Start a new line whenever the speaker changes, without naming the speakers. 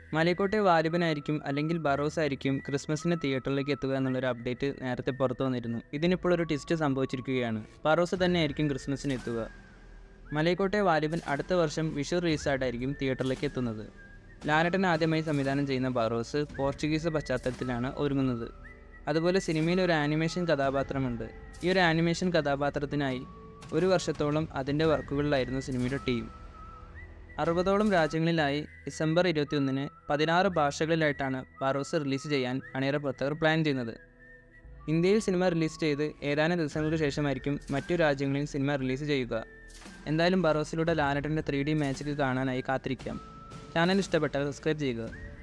മലയക്കോട്ടെ വാലിബനായിരിക്കും അല്ലെങ്കിൽ ബറോസ് ആയിരിക്കും ക്രിസ്മസിന് തിയേറ്ററിലേക്ക് എത്തുക എന്നുള്ളൊരു അപ്ഡേറ്റ് നേരത്തെ പുറത്തു വന്നിരുന്നു ഇതിനിപ്പോൾ ഒരു ട്വിസ്റ്റ് സംഭവിച്ചിരിക്കുകയാണ് ബറോസ് തന്നെ ആയിരിക്കും ക്രിസ്മസിന് എത്തുക മലയക്കോട്ടെ വാലിബൻ അടുത്ത വർഷം വിഷു റിലീസായിട്ടായിരിക്കും തിയേറ്ററിലേക്ക് എത്തുന്നത് ലാലട്ടൻ ആദ്യമായി സംവിധാനം ചെയ്യുന്ന ബറോസ് പോർച്ചുഗീസ് പശ്ചാത്തലത്തിലാണ് ഒരുങ്ങുന്നത് അതുപോലെ സിനിമയിൽ ഒരു ആനിമേഷൻ കഥാപാത്രമുണ്ട് ഈ ഒരു ആനിമേഷൻ കഥാപാത്രത്തിനായി ഒരു വർഷത്തോളം അതിൻ്റെ വർക്കുകളിലായിരുന്നു സിനിമയുടെ ടീം അറുപതോളം രാജ്യങ്ങളിലായി ഡിസംബർ ഇരുപത്തിയൊന്നിന് പതിനാറ് ഭാഷകളിലായിട്ടാണ് ബാറോസ് റിലീസ് ചെയ്യാൻ അണിയറ പ്രവർത്തകർ പ്ലാൻ ചെയ്യുന്നത് ഇന്ത്യയിൽ സിനിമ റിലീസ് ചെയ്ത് ഏതാനും ദിവസങ്ങൾക്ക് ശേഷമായിരിക്കും മറ്റു രാജ്യങ്ങളിൽ സിനിമ റിലീസ് ചെയ്യുക എന്തായാലും ബറോസിലൂടെ ലാലട്ടൻ്റെ ത്രീ ഡി മാജിക് കാണാനായി കാത്തിരിക്കാം ചാനൽ ഇഷ്ടപ്പെട്ടാൽ സബ്സ്ക്രൈബ് ചെയ്യുക